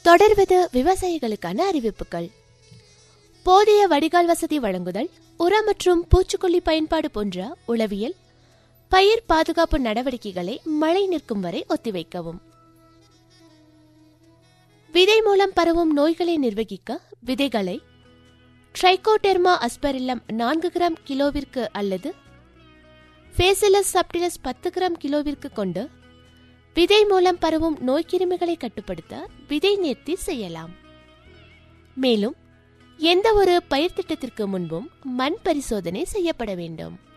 தொடர்வது விவசாயிகளுக்கான அறிவிப்புகள் போதிய வடிகால் வசதி வழங்குதல் உரம் மற்றும் பூச்சிக்கொல்லி பயன்பாடு போன்ற உளவியல் பயிர் பாதுகாப்பு நடவடிக்கைகளை மழை நிற்கும் வரை ஒத்திவைக்கவும் விதை மூலம் பரவும் நோய்களை நிர்வகிக்க விதைகளை ட்ரைகோடெர்மா அஸ்பெரில்லம் நான்கு கிராம் கிலோவிற்கு அல்லது ஃபேசிலஸ் சப்டிலஸ் பத்து கிராம் கிலோவிற்கு கொண்டு விதை மூலம் பரவும் நோய்க்கிருமிகளை கட்டுப்படுத்த விதை நேர்த்தி செய்யலாம் மேலும் எந்த ஒரு பயிர் திட்டத்திற்கு முன்பும் மண் பரிசோதனை செய்யப்பட வேண்டும்